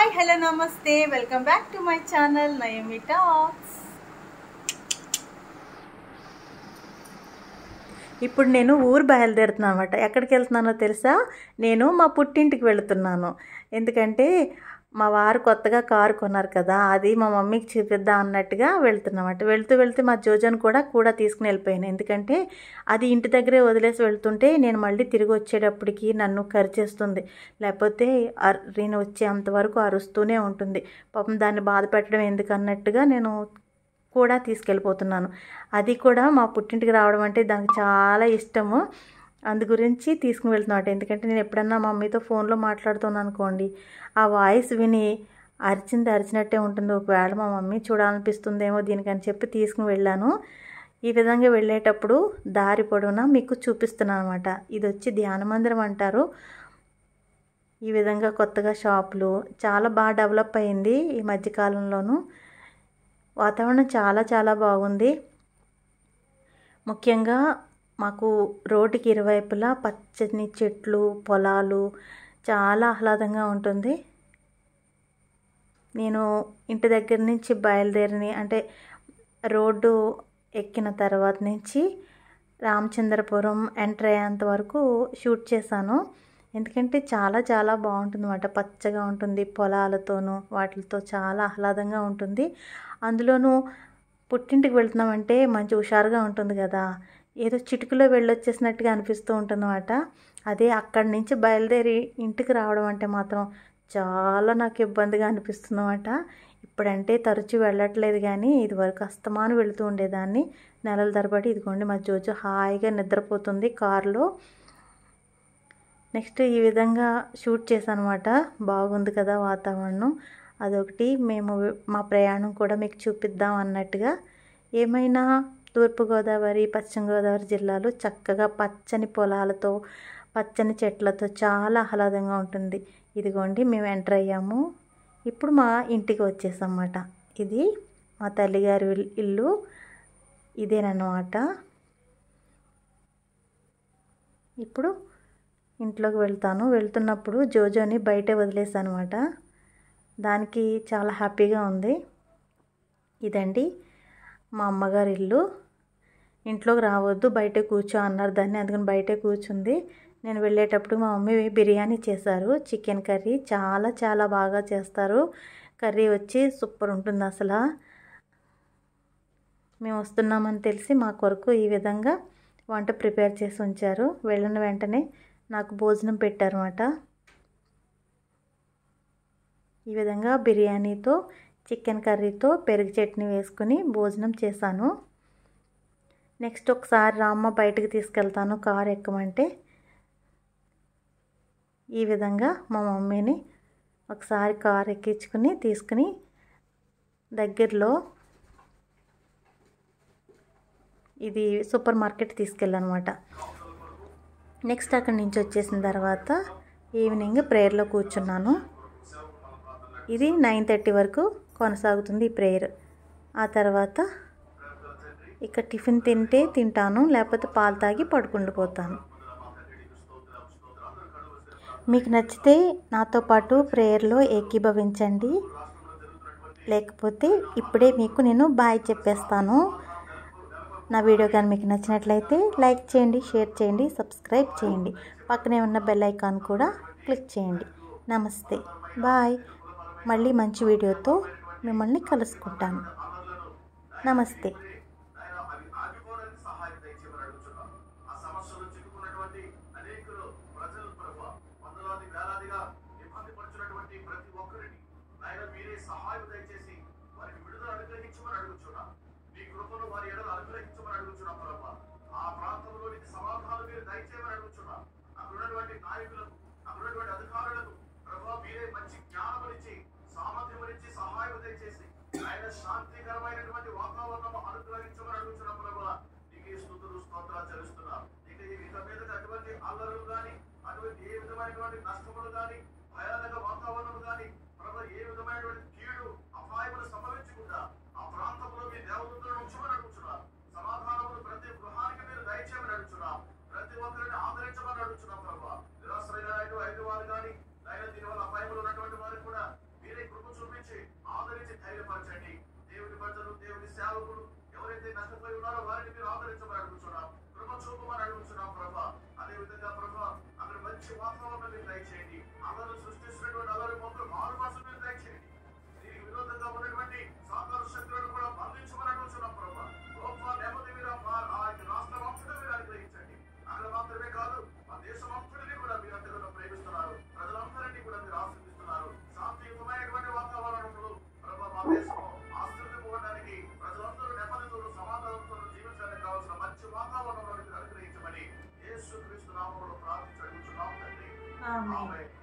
hi hello namaste welcome back to my channel Nayami talks ఇప్పుడు నేను ఊరు బయలుదేరుతున్నాను అనమాట ఎక్కడికి వెళ్తున్నానో తెలుసా నేను మా పుట్టింటికి వెళుతున్నాను ఎందుకంటే మా వారు కొత్తగా కారు కొన్నారు కదా అది మా మమ్మీకి చూపిద్దాం అన్నట్టుగా వెళ్తున్నామట వెళ్తూ వెళ్తూ మా జోజోని కూడా కూడా తీసుకుని వెళ్ళిపోయాను ఎందుకంటే అది ఇంటి దగ్గరే వదిలేసి వెళ్తుంటే నేను మళ్ళీ తిరిగి వచ్చేటప్పటికి నన్ను కరిచేస్తుంది లేకపోతే అర్- నేను వచ్చేంత వరకు అరుస్తూనే ఉంటుంది పాపం దాన్ని బాధ పెట్టడం ఎందుకు అన్నట్టుగా నేను కూడా తీసుకెళ్ళిపోతున్నాను అది కూడా మా పుట్టింటికి రావడం అంటే దానికి చాలా ఇష్టము అందు గురించి తీసుకుని వెళ్తున్నాడు ఎందుకంటే నేను ఎప్పుడన్నా మా మమ్మీతో ఫోన్లో మాట్లాడుతున్నాను అనుకోండి ఆ వాయిస్ విని అరిచింది అరిచినట్టే ఉంటుంది ఒకవేళ మా మమ్మీ చూడాలనిపిస్తుందేమో దీనికని చెప్పి తీసుకుని వెళ్ళాను ఈ విధంగా వెళ్ళేటప్పుడు దారి పొడవునా మీకు చూపిస్తున్నాను అనమాట ఇది వచ్చి ధ్యాన మందిరం అంటారు ఈ విధంగా కొత్తగా షాపులు చాలా బాగా డెవలప్ అయింది ఈ మధ్యకాలంలోనూ వాతావరణం చాలా చాలా బాగుంది ముఖ్యంగా మాకు రోడ్డుకి ఇరువైపులా పచ్చని చెట్లు పొలాలు చాలా ఆహ్లాదంగా ఉంటుంది నేను ఇంటి దగ్గర నుంచి బయలుదేరిని అంటే రోడ్డు ఎక్కిన తర్వాత నుంచి రామచంద్రపురం ఎంటర్ అయ్యేంత వరకు షూట్ చేశాను ఎందుకంటే చాలా చాలా బాగుంటుంది అన్నమాట పచ్చగా ఉంటుంది పొలాలతోనూ వాటితో చాలా ఆహ్లాదంగా ఉంటుంది అందులోనూ పుట్టింటికి వెళ్తున్నామంటే మంచి హుషారుగా ఉంటుంది కదా ఏదో చిటికలో వెళ్ళొచ్చేసినట్టుగా అనిపిస్తూ ఉంటుందన్నమాట అదే అక్కడి నుంచి బయలుదేరి ఇంటికి రావడం అంటే మాత్రం చాలా నాకు ఇబ్బందిగా అనిపిస్తుందన్నమాట ఇప్పుడంటే తరచూ వెళ్ళట్లేదు కానీ ఇదివరకు అస్తమాను వెళుతూ ఉండేదాన్ని నెలల తరబడి ఇదిగోండి మా జోజో హాయిగా నిద్రపోతుంది కారులో నెక్స్ట్ ఈ విధంగా షూట్ చేశాను అనమాట బాగుంది కదా వాతావరణం అదొకటి మేము మా ప్రయాణం కూడా మీకు చూపిద్దాం అన్నట్టుగా ఏమైనా తూర్పుగోదావరి పశ్చిమ గోదావరి జిల్లాలో చక్కగా పచ్చని పొలాలతో పచ్చని చెట్లతో చాలా ఆహ్లాదంగా ఉంటుంది ఇదిగోండి మేము ఎంటర్ అయ్యాము ఇప్పుడు మా ఇంటికి వచ్చేసామన్నమాట ఇది మా తల్లిగారి ఇల్- ఇల్లు ఇదేనన్నమాట ఇప్పుడు ఇంట్లోకి వెళ్తాను వెళ్తున్నప్పుడు జోజోని బయటే వదిలేసాను అనమాట దానికి చాలా హ్యాపీగా ఉంది ఇదండి మా అమ్మగారి ఇల్లు ఇంట్లోకి రావద్దు బయటే కూర్చో అన్నారు దాన్ని అందుకని బయటే కూర్చుంది నేను వెళ్ళేటప్పుడు మా మమ్మీ బిర్యానీ చేశారు చికెన్ కర్రీ చాలా చాలా బాగా చేస్తారు కర్రీ వచ్చి సూపర్ ఉంటుంది అసలు మేము వస్తున్నామని తెలిసి మా కొరకు ఈ విధంగా వంట ప్రిపేర్ చేసి ఉంచారు వెళ్ళిన వెంటనే నాకు భోజనం పెట్టారన్నమాట ఈ విధంగా బిర్యానీతో చికెన్ కర్రీతో పెరుగు చట్నీ వేసుకుని భోజనం చేశాను నెక్స్ట్ ఒకసారి రామ్మ బయటకు తీసుకెళ్తాను కారు ఎక్కమంటే ఈ విధంగా మా మమ్మీని ఒకసారి కారు ఎక్కించుకుని తీసుకుని దగ్గరలో ఇది సూపర్ మార్కెట్ తీసుకెళ్ళానమాట నెక్స్ట్ అక్కడి నుంచి వచ్చేసిన తర్వాత ఈవినింగ్ ప్రేయర్లో కూర్చున్నాను ఇది నైన్ థర్టీ వరకు కొనసాగుతుంది ఈ ప్రేయర్ ఆ తర్వాత ఇక టిఫిన్ తింటే తింటాను లేకపోతే పాలు తాగి పడుకుండిపోతాను మీకు నచ్చితే నాతో పాటు ప్రేయర్లో ఏకీభవించండి లేకపోతే ఇప్పుడే మీకు నేను బాయ్ చెప్పేస్తాను నా వీడియో కానీ మీకు నచ్చినట్లయితే లైక్ చేయండి షేర్ చేయండి సబ్స్క్రైబ్ చేయండి పక్కనే ఉన్న బెల్ ఐకాన్ కూడా క్లిక్ చేయండి నమస్తే బాయ్ మళ్ళీ మంచి వీడియోతో మిమ్మల్ని కలుసుకుంటాను నమస్తే ఆగిపోవడానికి సహాయం దయచేయమని అడుగుతున్నాం ఆ సమస్యలో చిక్కుకున్నటువంటి అనేకులు ప్రజలు ప్రభు వందలాది వేలాదిగా ఇబ్బంది పడుతున్నటువంటి ప్రతి ఒక్కరిని నాయన మీరే సహాయం దయచేసి వారికి విడుదల అనుగ్రహించమని అడుగుతున్నాం మీ కృపను వారి ఎడలు అనుగ్రహించమని అడుగుతున్నాం ప్రభు ఆ ప్రాంతంలోనికి సమాధానం మీరు దయచేయమని అడుగుతున్నాం అక్కడ ఉన్నటువంటి నాయకులకు అక్కడ ఉన్నటువంటి అధికారులకు ప్రభు మీరే మంచి జ్ఞానమనిచ్చి సామర్థ్యమనిచ్చి సహాయం దయచేసి ఆయన శాంతికరమైనటువంటి వాతావరణం అనుగ్రహించమని అడుగుతున్నాం ప్రభు నీకు ఈ స్థుతులు స్తోత్రాలు చెల్లిస్తున్నాం ఇక ఈ ఇక మీద అటువంటి అల్లరులు గాని అటువంటి ఏ విధమైనటువంటి నష్టములు గాని భయానక వాతావరణం గాని ప్రభు ఏ విధమైనటువంటి కీడు అపాయములు సంభవించకుండా ఆ ప్రాంతంలో మీ దేవదూతలను ఉంచమని అడుగుతున్నాం సమాధానములు ప్రతి గృహానికి మీరు దయచేయమని అడుగుతున్నాం ప్రతి ఒక్కరిని ఆదరించమని అడుగుతున్నాం ప్రభు నిరాశ్రయులైన ఐదు వారు గాని ఆయన దీనివల్ల అపాయములు ఉన్నటువంటి వారికి కూడా మీరే కోల్పోయి ఉన్నారో వారిని మీరు ఆదరించమని అడుగుతున్నాం కృప చూపమని అడుగుతున్నాం ప్రభా అదే విధంగా ప్రభా అక్కడ మంచి వాతావరణం మీరు దయచేయండి అల్లరు సృష్టిస్తున్నటువంటి అల్లరి మొక్కలు మారు మనసు మీరు దయచేయండి దీనికి విరోధంగా ఉన్నటువంటి సాకార శక్తులను కూడా బంధించమని అడుగుతున్నాం ప్రభా గొప్ప నెమ్మది మీరు ఆ- ఆ యొక్క రాష్ట్రం అంతటా మీరు అనుగ్రహించండి అక్కడ మాత్రమే కాదు ఆ దేశం అంతటిని కూడా మీరు అంతగా ప్రేమిస్తున్నారు ప్రజలందరినీ కూడా మీరు ఆశీర్దిస్తున్నారు శాంతియుతమైనటువంటి వాతావరణంలో ప్రభా మా దేశం ఆశ్రదింపడానికి ప్రజలందరూ నెమ్మదితో సమాధానంతో జీవించడానికి కావాల్సిన మంచి వాతావరణంలో మీరు అనుగ్రహించమని యేసు క్రీస్తు నామంలో ప్రార్థించి అడుగుతున్నాం తండ్రి ఆమె ఆమేన్